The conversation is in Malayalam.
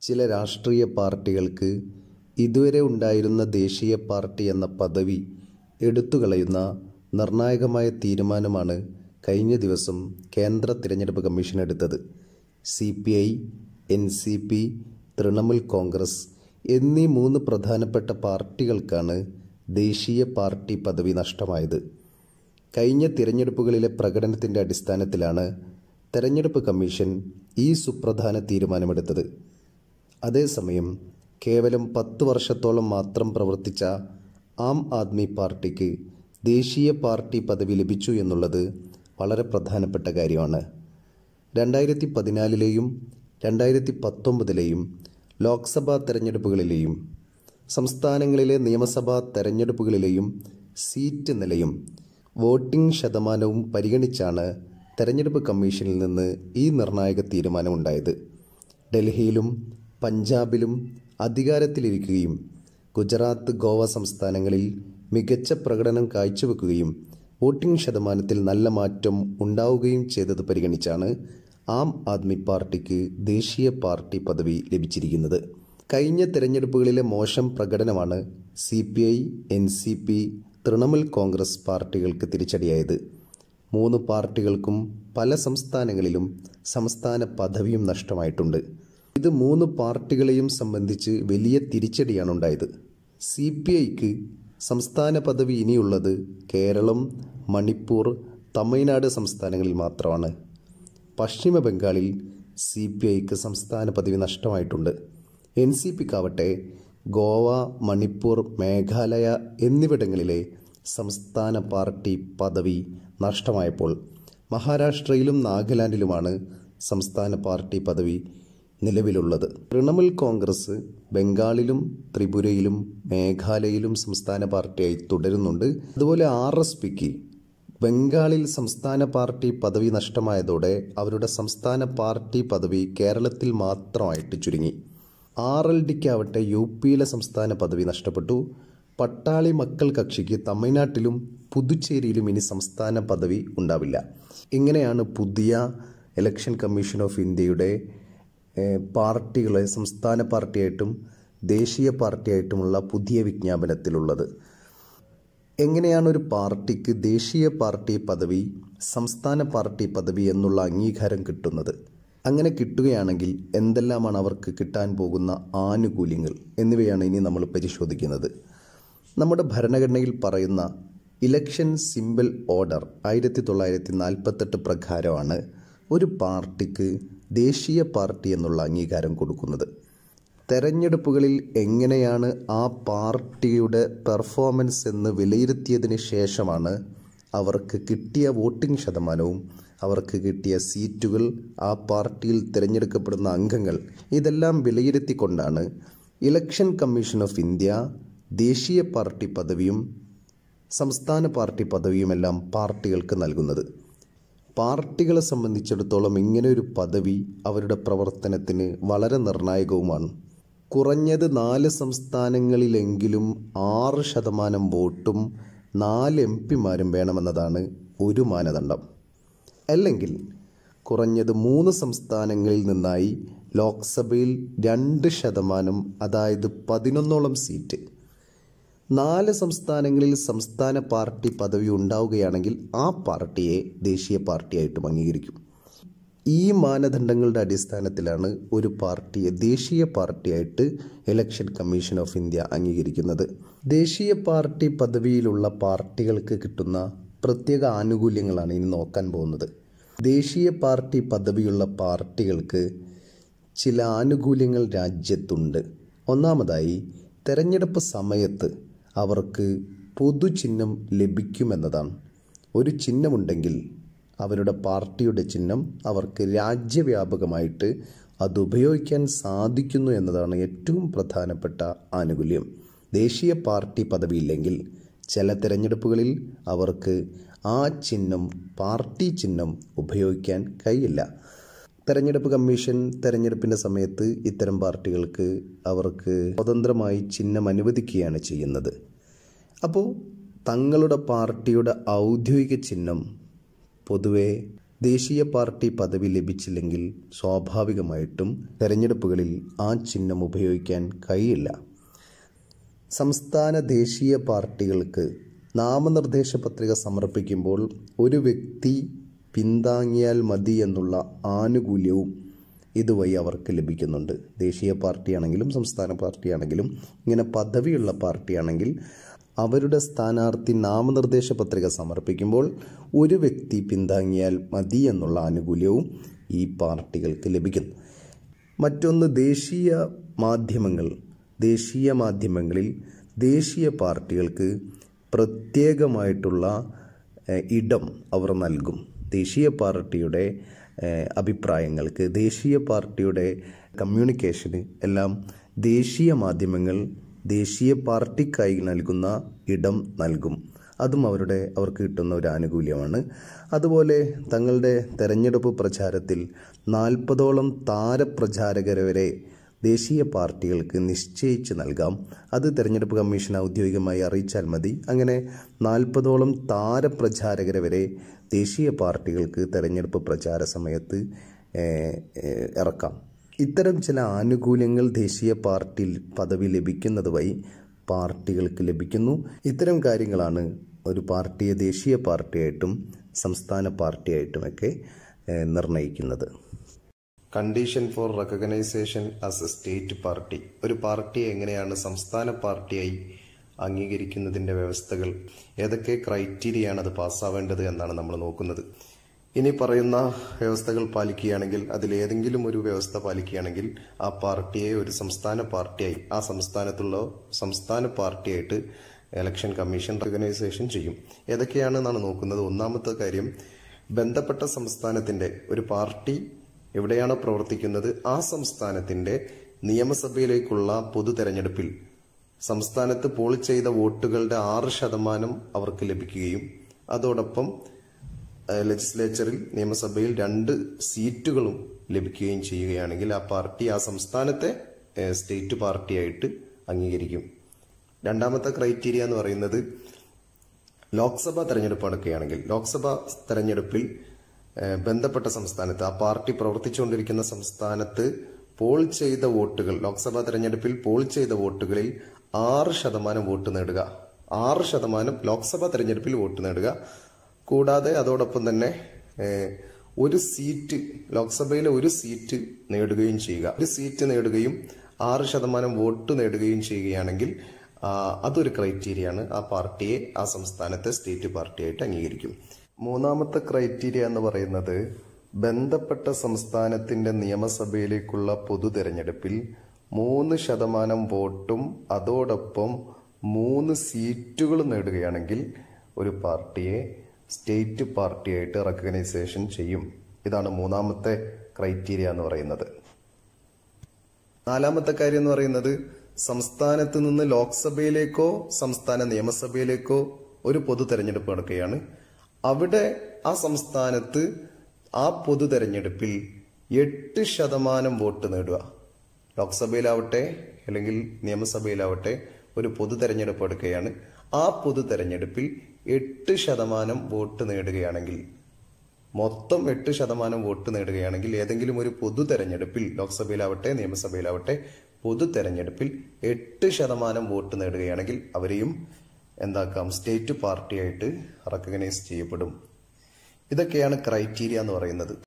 ചില രാഷ്ട്രീയ പാർട്ടികൾക്ക് ഇതുവരെ ഉണ്ടായിരുന്ന ദേശീയ പാർട്ടി എന്ന പദവി എടുത്തുകളയുന്ന നിർണായകമായ തീരുമാനമാണ് കഴിഞ്ഞ ദിവസം കേന്ദ്ര തിരഞ്ഞെടുപ്പ് കമ്മീഷൻ എടുത്തത് C P I N C P Trinamool Congress എന്നീ മൂന്ന് പ്രധാനപ്പെട്ട പാർട്ടികൾക്കാണ് ദേശീയ പാർട്ടി പദവി നഷ്ടമായത് കഴിഞ്ഞ തിരഞ്ഞെടുപ്പുകളിലെ പ്രകടനത്തിൻ്റെ അടിസ്ഥാനത്തിലാണ് തെരഞ്ഞെടുപ്പ് കമ്മീഷൻ ഈ സുപ്രധാന തീരുമാനമെടുത്തത് അതേസമയം കേവലം പത്ത് വർഷത്തോളം മാത്രം പ്രവർത്തിച്ച ആം ആദ്മി പാർട്ടിക്ക് ദേശീയ പാർട്ടി പദവി ലഭിച്ചു എന്നുള്ളത് വളരെ പ്രധാനപ്പെട്ട കാര്യമാണ് രണ്ടായിരത്തി പതിനാലിലെയും രണ്ടായിരത്തി പത്തൊമ്പതിലെയും ലോക്സഭാ തെരഞ്ഞെടുപ്പുകളിലെയും സംസ്ഥാനങ്ങളിലെ നിയമസഭാ തെരഞ്ഞെടുപ്പുകളിലെയും സീറ്റ് നിലയും വോട്ടിംഗ് ശതമാനവും പരിഗണിച്ചാണ് തെരഞ്ഞെടുപ്പ് കമ്മീഷനിൽ നിന്ന് ഈ നിർണായക തീരുമാനമുണ്ടായത് ഡൽഹിയിലും പഞ്ചാബിലും അധികാരത്തിലിരിക്കുകയും ഗുജറാത്ത് ഗോവ സംസ്ഥാനങ്ങളിൽ മികച്ച പ്രകടനം കാഴ്ചവെക്കുകയും വോട്ടിംഗ് ശതമാനത്തിൽ നല്ല മാറ്റം ഉണ്ടാവുകയും ചെയ്തത് പരിഗണിച്ചാണ് ആം ആദ്മി പാർട്ടിക്ക് ദേശീയ പാർട്ടി പദവി ലഭിച്ചിരിക്കുന്നത് കഴിഞ്ഞ തെരഞ്ഞെടുപ്പുകളിലെ മോശം പ്രകടനമാണ് C P I N C P Trinamool Congress പാർട്ടികൾക്ക് തിരിച്ചടിയായത് മൂന്ന് പാർട്ടികൾക്കും പല സംസ്ഥാനങ്ങളിലും സംസ്ഥാന പദവിയും നഷ്ടമായിട്ടുണ്ട് ഇത് മൂന്ന് പാർട്ടികളെയും സംബന്ധിച്ച് വലിയ തിരിച്ചടിയാണ് ഉണ്ടായത് സി പി ഐക്ക് സംസ്ഥാന പദവി ഇനിയുള്ളത് കേരളം മണിപ്പൂർ തമിഴ്നാട് സംസ്ഥാനങ്ങളിൽ മാത്രമാണ് പശ്ചിമ ബംഗാളിൽ സി പി ഐക്ക് സംസ്ഥാന പദവി നഷ്ടമായിട്ടുണ്ട് എൻ സി പിക്കാവട്ടെ ഗോവ മണിപ്പൂർ മേഘാലയ എന്നിവിടങ്ങളിലെ സംസ്ഥാന പാർട്ടി പദവി നഷ്ടമായപ്പോൾ മഹാരാഷ്ട്രയിലും നാഗാലാൻഡിലുമാണ് സംസ്ഥാന പാർട്ടി പദവി നിലവിലുള്ളത് തൃണമൂൽ കോൺഗ്രസ് ബംഗാളിലും ത്രിപുരയിലും മേഘാലയയിലും സംസ്ഥാന പാർട്ടിയായി തുടരുന്നുണ്ട് അതുപോലെ ആർ എസ് പിക്ക് ബംഗാളിൽ സംസ്ഥാന പാർട്ടി പദവി നഷ്ടമായതോടെ അവരുടെ സംസ്ഥാന പാർട്ടി പദവി കേരളത്തിൽ മാത്രമായിട്ട് ചുരുങ്ങി ആർ എൽ ഡിക്കാവട്ടെ യു പിയിലെ സംസ്ഥാന പദവി നഷ്ടപ്പെട്ടു പട്ടാളി മക്കൾ കക്ഷിക്ക് തമിഴ്നാട്ടിലും പുതുച്ചേരിയിലും ഇനി സംസ്ഥാന പദവി ഉണ്ടാവില്ല ഇങ്ങനെയാണ് പുതിയ ഇലക്ഷൻ കമ്മീഷൻ ഓഫ് ഇന്ത്യയുടെ പാർട്ടികളെ സംസ്ഥാന പാർട്ടിയായിട്ടും ദേശീയ പാർട്ടിയായിട്ടുമുള്ള പുതിയ വിജ്ഞാപനത്തിലുള്ളത് എങ്ങനെയാണ് ഒരു പാർട്ടിക്ക് ദേശീയ പാർട്ടി പദവി സംസ്ഥാന പാർട്ടി പദവി എന്നുള്ള അംഗീകാരം കിട്ടുന്നത് അങ്ങനെ കിട്ടുകയാണെങ്കിൽ എന്തെല്ലാമാണ് അവർക്ക് കിട്ടാൻ പോകുന്ന ആനുകൂല്യങ്ങൾ എന്നിവയാണ് ഇനി നമ്മൾ പരിശോധിക്കുന്നത് നമ്മുടെ ഭരണഘടനയിൽ പറയുന്ന ഇലക്ഷൻ സിമ്പിൾ ഓർഡർ ആയിരത്തി തൊള്ളായിരത്തി നാൽപ്പത്തെട്ട് പ്രകാരമാണ് ഒരു പാർട്ടിക്ക് ദേശീയ പാർട്ടി എന്നുള്ള അംഗീകാരം കൊടുക്കുന്നത് തെരഞ്ഞെടുപ്പുകളിൽ എങ്ങനെയാണ് ആ പാർട്ടിയുടെ പെർഫോമൻസ് എന്ന് വിലയിരുത്തിയതിന് ശേഷമാണ് അവർക്ക് കിട്ടിയ വോട്ടിംഗ് ശതമാനവും അവർക്ക് കിട്ടിയ സീറ്റുകൾ ആ പാർട്ടിയിൽ തിരഞ്ഞെടുക്കപ്പെടുന്ന അംഗങ്ങൾ ഇതെല്ലാം വിലയിരുത്തിക്കൊണ്ടാണ് ഇലക്ഷൻ കമ്മീഷൻ ഓഫ് ഇന്ത്യ ദേശീയ പാർട്ടി പദവിയും സംസ്ഥാന പാർട്ടി പദവിയുമെല്ലാം പാർട്ടികൾക്ക് നൽകുന്നത് പാർട്ടികളെ സംബന്ധിച്ചിടത്തോളം ഇങ്ങനെ ഒരു പദവി അവരുടെ പ്രവർത്തനത്തിന് വളരെ നിർണായകവുമാണ് കുറഞ്ഞത് നാല് സംസ്ഥാനങ്ങളിലെങ്കിലും ആറ് ശതമാനം വോട്ടും നാല് എം പിമാരും വേണമെന്നതാണ് ഒരു മാനദണ്ഡം അല്ലെങ്കിൽ കുറഞ്ഞത് മൂന്ന് സംസ്ഥാനങ്ങളിൽ നിന്നായി ലോക്സഭയിൽ രണ്ട് ശതമാനം അതായത് പതിനൊന്നോളം സീറ്റ് നാല് സംസ്ഥാനങ്ങളിൽ സംസ്ഥാന പാർട്ടി പദവി ഉണ്ടാവുകയാണെങ്കിൽ ആ പാർട്ടിയെ ദേശീയ പാർട്ടിയായിട്ടും അംഗീകരിക്കും ഈ മാനദണ്ഡങ്ങളുടെ അടിസ്ഥാനത്തിലാണ് ഒരു പാർട്ടിയെ ദേശീയ പാർട്ടിയായിട്ട് ഇലക്ഷൻ കമ്മീഷൻ ഓഫ് ഇന്ത്യ അംഗീകരിക്കുന്നത് ദേശീയ പാർട്ടി പദവിയിലുള്ള പാർട്ടികൾക്ക് കിട്ടുന്ന പ്രത്യേക ആനുകൂല്യങ്ങളാണ് ഇനി നോക്കാൻ പോകുന്നത് ദേശീയ പാർട്ടി പദവിയുള്ള പാർട്ടികൾക്ക് ചില ആനുകൂല്യങ്ങൾ രാജ്യത്തുണ്ട് ഒന്നാമതായി തെരഞ്ഞെടുപ്പ് സമയത്ത് അവർക്ക് പൊതുചിഹ്നം ലഭിക്കുമെന്നതാണ് ഒരു ചിഹ്നമുണ്ടെങ്കിൽ അവരുടെ പാർട്ടിയുടെ ചിഹ്നം അവർക്ക് രാജ്യവ്യാപകമായിട്ട് അത് ഉപയോഗിക്കാൻ സാധിക്കുന്നു എന്നതാണ് ഏറ്റവും പ്രധാനപ്പെട്ട ആനുകൂല്യം ദേശീയ പാർട്ടി പദവിയില്ലെങ്കിൽ ചില തിരഞ്ഞെടുപ്പുകളിൽ അവർക്ക് ആ ചിഹ്നം പാർട്ടി ചിഹ്നം ഉപയോഗിക്കാൻ കഴിയില്ല തെരഞ്ഞെടുപ്പ് കമ്മീഷൻ തെരഞ്ഞെടുപ്പിൻ്റെ സമയത്ത് ഇത്തരം പാർട്ടികൾക്ക് അവർക്ക് സ്വതന്ത്രമായി ചിഹ്നം അനുവദിക്കുകയാണ് ചെയ്യുന്നത് അപ്പോൾ തങ്ങളുടെ പാർട്ടിയുടെ ഔദ്യോഗിക ചിഹ്നം പൊതുവെ ദേശീയ പാർട്ടി പദവി ലഭിച്ചില്ലെങ്കിൽ സ്വാഭാവികമായിട്ടും തെരഞ്ഞെടുപ്പുകളിൽ ആ ചിഹ്നം ഉപയോഗിക്കാൻ കഴിയില്ല സംസ്ഥാന ദേശീയ പാർട്ടികൾക്ക് നാമനിർദ്ദേശ പത്രിക സമർപ്പിക്കുമ്പോൾ ഒരു വ്യക്തി പിന്താങ്ങിയാൽ മതി എന്നുള്ള ആനുകൂല്യവും ഇതുവഴി അവർക്ക് ലഭിക്കുന്നുണ്ട് ദേശീയ പാർട്ടിയാണെങ്കിലും സംസ്ഥാന പാർട്ടിയാണെങ്കിലും ഇങ്ങനെ പദവിയുള്ള പാർട്ടിയാണെങ്കിൽ അവരുടെ സ്ഥാനാർത്ഥി നാമനിർദ്ദേശ പത്രിക സമർപ്പിക്കുമ്പോൾ ഒരു വ്യക്തി പിന്താങ്ങിയാൽ മതി എന്നുള്ള ആനുകൂല്യവും ഈ പാർട്ടികൾക്ക് ലഭിക്കുന്നു മറ്റൊന്ന് ദേശീയ മാധ്യമങ്ങൾ ദേശീയ മാധ്യമങ്ങളിൽ ദേശീയ പാർട്ടികൾക്ക് പ്രത്യേകമായിട്ടുള്ള ഏഹ്, ഇടം അവർ നൽകും ദേശീയ പാർട്ടിയുടെ ഏഹ്, അഭിപ്രായങ്ങൾക്ക് ദേശീയ പാർട്ടിയുടെ കമ്മ്യൂണിക്കേഷന് എല്ലാം ദേശീയ മാധ്യമങ്ങൾ ദേശീയ പാർട്ടിക്കായി നൽകുന്ന ഇടം നൽകും അതും അവരുടെ അവർക്ക് കിട്ടുന്ന ഒരു ആനുകൂല്യമാണ് അതുപോലെ തങ്ങളുടെ തെരഞ്ഞെടുപ്പ് പ്രചാരത്തിൽ നാൽപ്പതോളം താരപ്രചാരകരെ വരെ ദേശീയ പാർട്ടികൾക്ക് നിശ്ചയിച്ച് നൽകാം അത് തെരഞ്ഞെടുപ്പ് കമ്മീഷൻ ഔദ്യോഗികമായി അറിയിച്ചാൽ മതി അങ്ങനെ നാൽപ്പതോളം താരപ്രചാരകരെ വരെ ദേശീയ പാർട്ടികൾക്ക് തെരഞ്ഞെടുപ്പ് പ്രചാര സമയത്ത് ഏഹ്, ഏഹ്, ഇറക്കാം ഇത്തരം ചില ആനുകൂല്യങ്ങൾ ദേശീയ പാർട്ടിയിൽ പദവി ലഭിക്കുന്നത് വഴി പാർട്ടികൾക്ക് ലഭിക്കുന്നു ഇത്തരം കാര്യങ്ങളാണ് ഒരു പാർട്ടിയെ ദേശീയ പാർട്ടിയായിട്ടും സംസ്ഥാന പാർട്ടിയായിട്ടുമൊക്കെ ഏഹ്, നിർണ്ണയിക്കുന്നത് condition for recognition as a state party ഒരു പാർട്ടിയെ എങ്ങനെയാണ് സംസ്ഥാന പാർട്ടിയായി അംഗീകരിക്കുന്നതിൻ്റെ വ്യവസ്ഥകൾ ഏതൊക്കെ ക്രൈറ്റീരിയയാണ് അത് പാസ്സാവേണ്ടത് എന്നാണ് നമ്മൾ നോക്കുന്നത് ഇനി പറയുന്ന വ്യവസ്ഥകൾ പാലിക്കുകയാണെങ്കിൽ അതിലേതെങ്കിലും ഒരു വ്യവസ്ഥ പാലിക്കുകയാണെങ്കിൽ ആ പാർട്ടിയെ ഒരു സംസ്ഥാന പാർട്ടിയായി ആ സംസ്ഥാനത്തുള്ള സംസ്ഥാന പാർട്ടിയായിട്ട് ഇലക്ഷൻ കമ്മീഷൻ റെക്കഗ്നൈസേഷൻ ചെയ്യും ഏതൊക്കെയാണെന്നാണ് നോക്കുന്നത് ഒന്നാമത്തെ കാര്യം ബന്ധപ്പെട്ട സംസ്ഥാനത്തിന്റെ ഒരു പാർട്ടി എവിടെയാണോ പ്രവർത്തിക്കുന്നത് ആ സംസ്ഥാനത്തിന്റെ നിയമസഭയിലേക്കുള്ള പൊതു തെരഞ്ഞെടുപ്പിൽ സംസ്ഥാനത്ത് പോൾ ചെയ്ത വോട്ടുകളുടെ ആറ് ശതമാനം അവർക്ക് ലഭിക്കുകയും അതോടൊപ്പം ഏഹ്, ലെജിസ്ലേച്ചറിൽ നിയമസഭയിൽ രണ്ട് സീറ്റുകളും ലഭിക്കുകയും ചെയ്യുകയാണെങ്കിൽ ആ പാർട്ടി ആ സംസ്ഥാനത്തെ ഏഹ്, സ്റ്റേറ്റ് പാർട്ടിയായിട്ട് അംഗീകരിക്കും രണ്ടാമത്തെ ക്രൈറ്റീരിയ എന്ന് പറയുന്നത് ലോക്സഭാ തെരഞ്ഞെടുപ്പ് നടക്കുകയാണെങ്കിൽ ലോക്സഭാ തെരഞ്ഞെടുപ്പിൽ ഏഹ്, ബന്ധപ്പെട്ട സംസ്ഥാനത്ത് ആ പാർട്ടി പ്രവർത്തിച്ചുകൊണ്ടിരിക്കുന്ന സംസ്ഥാനത്ത് പോൾ ചെയ്ത വോട്ടുകൾ ലോക്സഭാ തെരഞ്ഞെടുപ്പിൽ പോൾ ചെയ്ത വോട്ടുകളിൽ ആറ് ശതമാനം വോട്ട് നേടുക ആറ് ശതമാനം ലോക്സഭാ തെരഞ്ഞെടുപ്പിൽ വോട്ട് നേടുക കൂടാതെ അതോടൊപ്പം തന്നെ ഏഹ്, ഒരു സീറ്റ് ലോക്സഭയിലെ ഒരു സീറ്റ് നേടുകയും ചെയ്യുക ഒരു സീറ്റ് നേടുകയും ആറ് ശതമാനം വോട്ട് നേടുകയും ചെയ്യുകയാണെങ്കിൽ ആ, അതൊരു ക്രൈറ്റീരിയ ആണ് ആ പാർട്ടിയെ ആ സംസ്ഥാനത്തെ സ്റ്റേറ്റ് പാർട്ടിയായിട്ട് അംഗീകരിക്കും മൂന്നാമത്തെ ക്രൈറ്റീരിയ എന്ന് പറയുന്നത് ബന്ധപ്പെട്ട സംസ്ഥാനത്തിന്റെ നിയമസഭയിലേക്കുള്ള പൊതു തെരഞ്ഞെടുപ്പിൽ മൂന്ന് ശതമാനം വോട്ടും അതോടൊപ്പം മൂന്ന് സീറ്റുകളും നേടുകയാണെങ്കിൽ ഒരു പാർട്ടിയെ സ്റ്റേറ്റ് പാർട്ടിയായിട്ട് റെക്കഗ്നൈസേഷൻ ചെയ്യും ഇതാണ് മൂന്നാമത്തെ ക്രൈറ്റീരിയ എന്ന് പറയുന്നത് നാലാമത്തെ കാര്യം എന്ന് പറയുന്നത് സംസ്ഥാനത്ത് നിന്ന് ലോക്സഭയിലേക്കോ സംസ്ഥാന നിയമസഭയിലേക്കോ ഒരു പൊതു തെരഞ്ഞെടുപ്പ് നടക്കുകയാണ് അവിടെ ആ സംസ്ഥാനത്ത് ആ പൊതു തെരഞ്ഞെടുപ്പിൽ എട്ട് ശതമാനം വോട്ട് നേടുക ലോക്സഭയിലാവട്ടെ അല്ലെങ്കിൽ നിയമസഭയിലാവട്ടെ ഒരു പൊതു തെരഞ്ഞെടുപ്പ് എടുക്കുകയാണ് ആ പൊതു തെരഞ്ഞെടുപ്പിൽ എട്ട് ശതമാനം വോട്ട് നേടുകയാണെങ്കിൽ മൊത്തം എട്ട് ശതമാനം വോട്ട് നേടുകയാണെങ്കിൽ ഏതെങ്കിലും ഒരു പൊതു തെരഞ്ഞെടുപ്പിൽ ലോക്സഭയിലാവട്ടെ നിയമസഭയിലാവട്ടെ പൊതു തെരഞ്ഞെടുപ്പിൽ എട്ട് ശതമാനം വോട്ട് നേടുകയാണെങ്കിൽ അവരെയും എന്താക്കാം സ്റ്റേറ്റ് പാർട്ടിയായിട്ട് റെക്കഗ്നൈസ് ചെയ്യപ്പെടും ഇതൊക്കെയാണ് ക്രൈറ്റീരിയ എന്ന് പറയുന്നത്